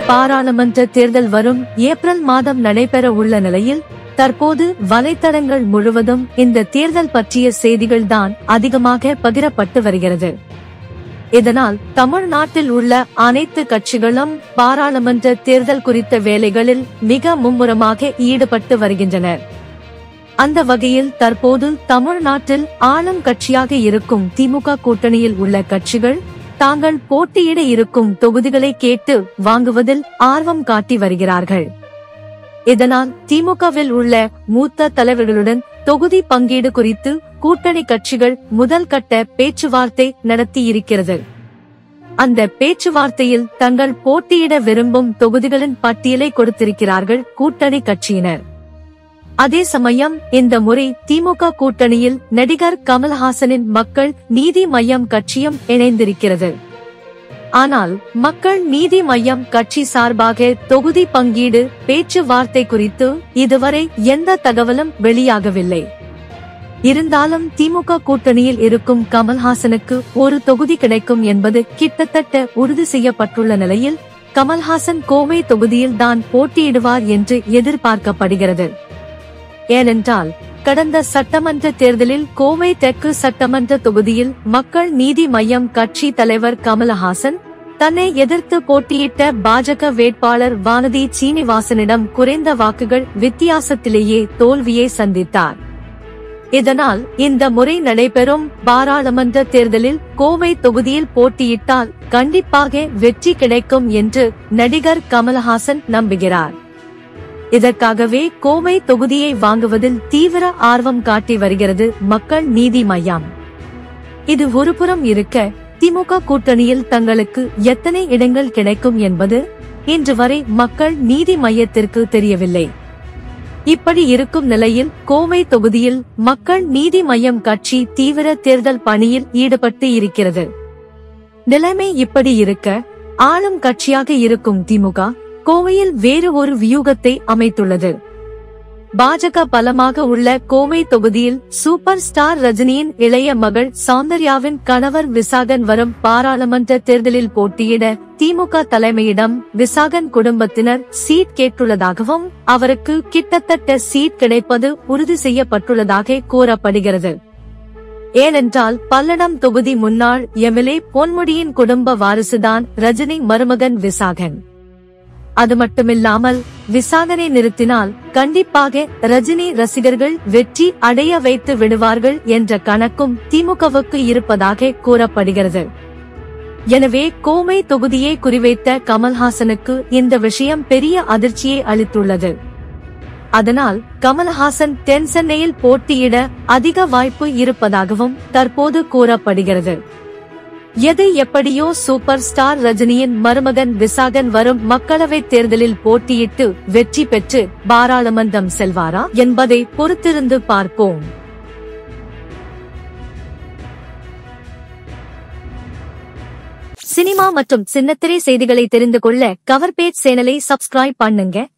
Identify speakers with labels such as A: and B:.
A: பாராளுமன்ற தேர்தல் வரும் ஏப்ரல் மாதம் நடைபெற உள்ள நிலையில் தற்போது வலைத்தளங்கள் முழுவதும் இந்த தேர்தல் பற்றிய செய்திகள்தான் அதிகமாக பகிரப்பட்டு வருகிறது இதனால் தமிழ்நாட்டில் உள்ள அனைத்து கட்சிகளும் பாராளுமன்ற தேர்தல் குறித்த வேலைகளில் மிக மும்முரமாக ஈடுபட்டு வருகின்றனர் அந்த வகையில் தற்போது தமிழ்நாட்டில் ஆளும் கட்சியாக இருக்கும் திமுக கூட்டணியில் உள்ள கட்சிகள் தாங்கள் போட்டியிட இருக்கும் தொகுதிகளை கேட்டு வாங்குவதில் ஆர்வம் காட்டி வருகிறார்கள் இதனால் திமுகவில் உள்ள மூத்த தலைவர்களுடன் தொகுதி பங்கீடு குறித்து கூட்டணி கட்சிகள் முதல் கட்ட பேச்சுவார்த்தை நடத்தியிருக்கிறது அந்த பேச்சுவார்த்தையில் தங்கள் போட்டியிட விரும்பும் தொகுதிகளின் பட்டியலை கொடுத்திருக்கிறார்கள் கூட்டணி கட்சியினர் அதே சமயம் இந்த முறை திமுக கூட்டணியில் நடிகர் கமல்ஹாசனின் மக்கள் நீதி மையம் கட்சியும் இணைந்திருக்கிறது ஆனால் மக்கள் நீதி மையம் கட்சி சார்பாக தொகுதி பங்கீடு பேச்சுவார்த்தை குறித்து இதுவரை எந்த தகவலும் வெளியாகவில்லை இருந்தாலும் திமுக கூட்டணியில் இருக்கும் கமல்ஹாசனுக்கு ஒரு தொகுதி கிடைக்கும் என்பது கிட்டத்தட்ட உறுதி செய்யப்பட்டுள்ள நிலையில் கமல்ஹாசன் கோவை தொகுதியில் தான் போட்டியிடுவார் என்று எதிர்பார்க்கப்படுகிறது ஏனென்றால் கடந்த சட்டமன்ற தேர்தலில் கோவை தெற்கு சட்டமன்ற தொகுதியில் மக்கள் நீதி மையம் கட்சி தலைவர் கமலஹாசன் தன்னை எதிர்த்து போட்டியிட்ட பாஜக வேட்பாளர் வானதி சீனிவாசனிடம் குறைந்த வாக்குகள் வித்தியாசத்திலேயே தோல்வியை சந்தித்தார் இதனால் இந்த முறை நடைபெறும் பாராளுமன்ற தேர்தலில் கோவை தொகுதியில் போட்டியிட்டால் கண்டிப்பாக வெற்றி கிடைக்கும் என்று நடிகர் கமலஹாசன் நம்புகிறார் இதற்காகவே கோவை தொகுதியை வாங்குவதில் தீவிர ஆர்வம் காட்டி வருகிறது மக்கள் நீதி மையம் இது ஒருபுறம் இருக்க திமுக கூட்டணியில் தங்களுக்கு எத்தனை இடங்கள் கிடைக்கும் என்பது இன்று வரை மக்கள் நீதி மையத்திற்கு தெரியவில்லை இப்படி இருக்கும் நிலையில் கோவை தொகுதியில் மக்கள் நீதி மையம் கட்சி தீவிர தேர்தல் பணியில் ஈடுபட்டு இருக்கிறது நிலைமை இப்படி இருக்க ஆளும் கட்சியாக இருக்கும் திமுக கோவையில் வேறு ஒரு வியூகத்தை அமைத்துள்ளது பாஜக பலமாக உள்ள கோவை தொகுதியில் சூப்பர் ஸ்டார் ரஜினியின் இளைய மகள் சௌந்தர்யாவின் கணவர் விசாகன் வரும் பாராளுமன்ற தேர்தலில் போட்டியிட திமுக தலைமையிடம் விசாகன் குடும்பத்தினர் சீட் கேட்டுள்ளதாகவும் அவருக்கு கிட்டத்தட்ட சீட் கிடைப்பது உறுதி செய்யப்பட்டுள்ளதாக கூறப்படுகிறது ஏனென்றால் பல்லடம் தொகுதி முன்னாள் எம்எல்ஏ பொன்முடியின் குடும்ப வாரிசுதான் ரஜினி மருமகன் விசாகன் அது மட்டுமில்லாமல் விசாகனை நிறுத்தினால் கண்டிப்பாக ரஜினி ரசிகர்கள் வெற்றி அடைய வைத்து விடுவார்கள் என்ற கணக்கும் திமுகவுக்கு இருப்பதாக கூறப்படுகிறது எனவே கோவை தொகுதியை குறிவைத்த கமல்ஹாசனுக்கு இந்த விஷயம் பெரிய அதிர்ச்சியை அளித்துள்ளது அதனால் கமல்ஹாசன் தென் சென்னையில் போட்டியிட அதிக வாய்ப்பு இருப்பதாகவும் தற்போது கூறப்படுகிறது எது எப்படியோ சூப்பர் ஸ்டார் ரஜினியின் மருமகன் விசாகன் வரும் மக்களவைத் தேர்தலில் போட்டியிட்டு வெற்றி பெற்று பாராளுமன்றம் செல்வாரா என்பதை பொறுத்திருந்து பார்ப்போம் சினிமா மற்றும் சின்னத்திரை செய்திகளை தெரிந்து கொள்ள கவர் பேஜ் சேனலை சப்ஸ்கிரைப் பண்ணுங்க